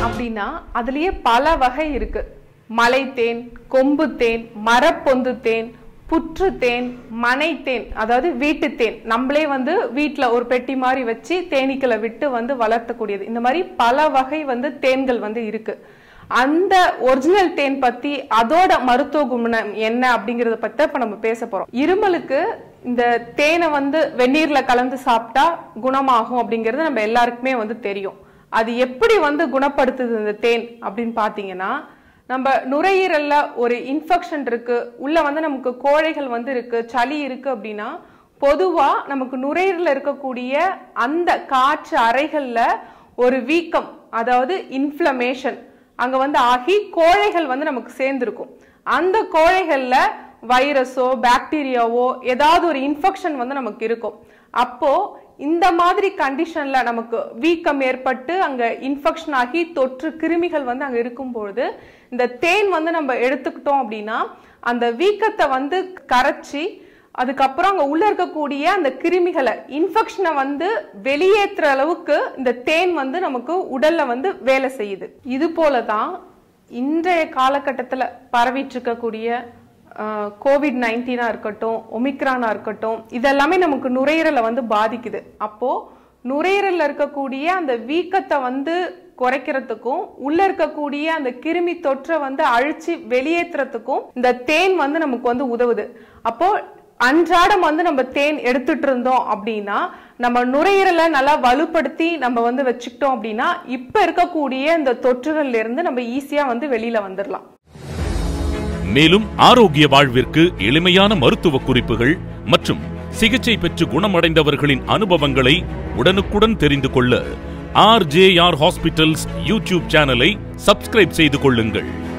அப்படின்னா அதுலயே பல வகை இருக்கு மலை தேன் கொம்பு தேன் மரப்பொந்து தேன் புற்று தேன் மனை தேன் அதாவது வீட்டு தேன் நம்மளே வந்து வீட்ல ஒரு பெட்டி மாதிரி வச்சு தேனீக்களை விட்டு வந்து வளர்த்தக்கூடியது இந்த மாதிரி பல வகை வந்து தேன்கள் வந்து இருக்கு அந்த ஒரிஜினல் தேன் பத்தி அதோட மருத்துவ குணம் என்ன அப்படிங்கறத பத்தி தான் இப்ப நம்ம பேச போறோம் இருமலுக்கு இந்த தேனை வந்து வெந்நீர்ல கலந்து சாப்பிட்டா குணமாகும் அப்படிங்கிறது நம்ம எல்லாருக்குமே வந்து தெரியும் அது எப்படி வந்து குணப்படுத்துது இந்த தேன் அப்படின்னு பாத்தீங்கன்னா நம்ம நுரையீரல்ல ஒரு இன்ஃபெக்ஷன் இருக்கு உள்ள வந்து நமக்கு கோழைகள் வந்து இருக்கு சளி இருக்கு அப்படின்னா பொதுவா நமக்கு நுரையீரல்ல இருக்கக்கூடிய அந்த காற்று அறைகள்ல ஒரு வீக்கம் அதாவது இன்ஃப்ளமேஷன் அங்க வந்து ஆகி கோழைகள் வந்து நமக்கு சேர்ந்திருக்கும் அந்த கோழைகள்ல வைரஸோ பாக்டீரியாவோ ஏதாவது ஒரு இன்ஃபெக்ஷன் வந்து நமக்கு இருக்கும் அப்போ இந்த மாதிரி கண்டிஷன்ல நமக்கு வீக்கம் ஏற்பட்டு அங்க இன்ஃபெக்ஷன் ஆகி தொற்று கிருமிகள் வந்து அங்க இருக்கும் பொழுது இந்த தேன் வந்து நம்ம எடுத்துக்கிட்டோம் அப்படின்னா அந்த வீக்கத்தை வந்து கரைச்சி அதுக்கப்புறம் அங்க உள்ள இருக்கக்கூடிய அந்த கிருமிகளை இன்ஃபெக்ஷனை வந்து வெளியேற்றுற அளவுக்கு இந்த தேன் வந்து நமக்கு உடல்ல வந்து வேலை செய்யுது இது போலதான் இன்றைய காலகட்டத்துல பரவிட்டு இருக்கக்கூடிய கோவிட் நைன்டீனா இருக்கட்டும் ஒமிக்ரானா இருக்கட்டும் இதெல்லாமே நமக்கு நுரையீரலை வந்து பாதிக்குது அப்போ நுரையீரல்ல இருக்கக்கூடிய அந்த வீக்கத்தை வந்து குறைக்கிறதுக்கும் உள்ள இருக்கக்கூடிய அந்த கிருமி தொற்றை வந்து அழிச்சு வெளியேற்றுறதுக்கும் இந்த தேன் வந்து நமக்கு வந்து உதவுது அப்போ அன்றாடம் வந்து நம்ம தேன் எடுத்துட்டு இருந்தோம் அப்படின்னா நம்ம நுரையீரலை நல்லா வலுப்படுத்தி நம்ம வந்து வச்சுக்கிட்டோம் அப்படின்னா இப்ப இருக்கக்கூடிய இந்த தொற்றுகள்ல இருந்து நம்ம ஈஸியா வந்து வெளியில வந்துடலாம் மேலும் ஆரோக்கிய வாழ்விற்கு எளிமையான மருத்துவ குறிப்புகள் மற்றும் சிகிச்சை பெற்று குணமடைந்தவர்களின் அனுபவங்களை உடனுக்குடன் தெரிந்து கொள்ள ஆர்ஜேஆர் ஹாஸ்பிட்டல்ஸ் யூடியூப் சேனலை சப்ஸ்கிரைப் செய்து கொள்ளுங்கள்